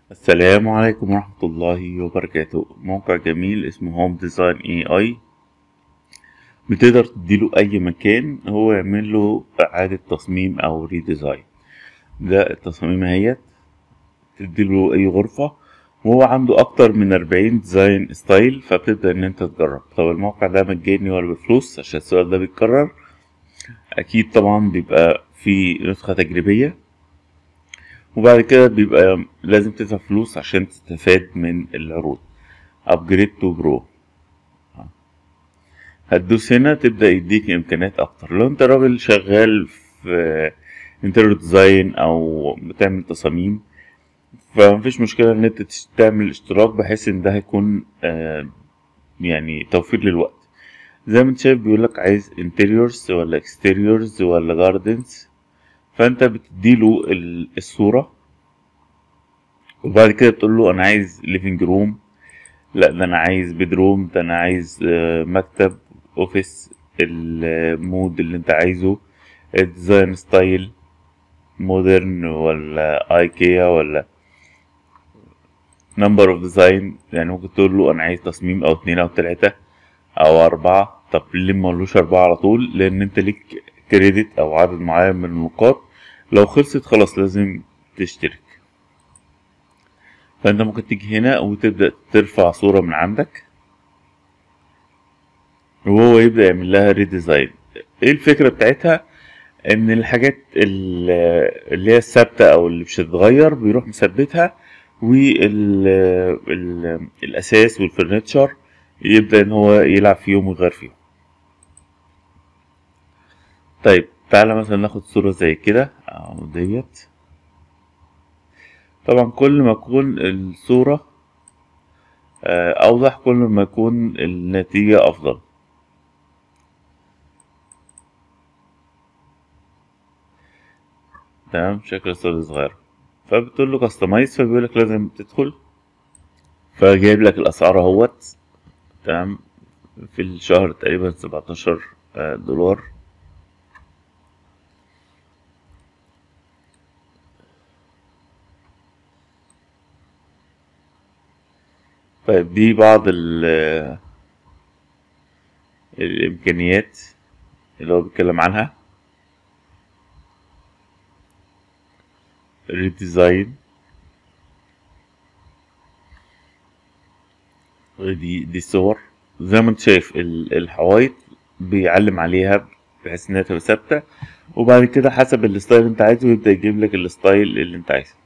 السلام عليكم ورحمة الله وبركاته موقع جميل اسمه هوم ديزاين اي اي بتقدر تديله اي مكان هو يعمل له اعادة تصميم او ريديزاين ده التصاميم اهيت تديله اي غرفة وهو عنده اكتر من اربعين ديزاين ستايل فبتبدأ ان انت تجرب طب الموقع ده مجاني ولا بفلوس عشان السؤال ده بيتكرر اكيد طبعا بيبقى في نسخة تجريبية وبعد كده بيبقى لازم تدفع فلوس عشان تستفاد من العروض upgrade to pro هتدوس هنا تبدأ يديك إمكانيات أكتر لو أنت راجل شغال في انتريور ديزاين أو بتعمل تصاميم فمفيش مشكلة إن أنت تعمل اشتراك بحيث إن ده هيكون آه يعني توفير للوقت زي ما انت شايف بيقولك عايز interiors ولا exteriors ولا gardens فانت بتديله الصورة وبعد كده بتقول له انا عايز ليفينج روم لا ده انا عايز بيدروم ده انا عايز مكتب اوفيس المود اللي انت عايزه الديزاين ستايل مودرن ولا ايكيا ولا نمبر اوف ديزاين يعني ممكن تقول له انا عايز تصميم او اتنين او تلاتة او اربعة طب ليه مقولوش اربعة على طول لان انت ليك كريدت او عدد معين من النقاط لو خلصت خلاص لازم تشترك فانت ممكن تيجي هنا وتبدأ ترفع صورة من عندك وهو يبدأ يعمل لها ريديزاين ايه الفكرة بتاعتها ان الحاجات اللي هي الثابتة او اللي مش هتتغير بيروح مثبتها والاساس والفرنتشر يبدأ ان هو يلعب فيهم ويغير فيهم طيب تعالى مثلا ناخد صورة زي كده اهو ديت طبعا كل ما تكون الصورة اوضح كل ما يكون النتيجة افضل تمام شكل الصورة صغير فبتقول له كاستمايز فبيقولك لازم تدخل فجايب لك الاسعار اهوت تمام في الشهر تقريبا سبعتاشر دولار طيب دي بعض ال الإمكانيات اللي هو بيتكلم عنها ريديزاين دي دي صور زي ما انت شايف الحوايط بيعلم عليها بحيث انها تبقى ثابتة وبعد كده حسب الستايل اللي انت عايزه يبدأ يجيب لك الستايل اللي انت عايزه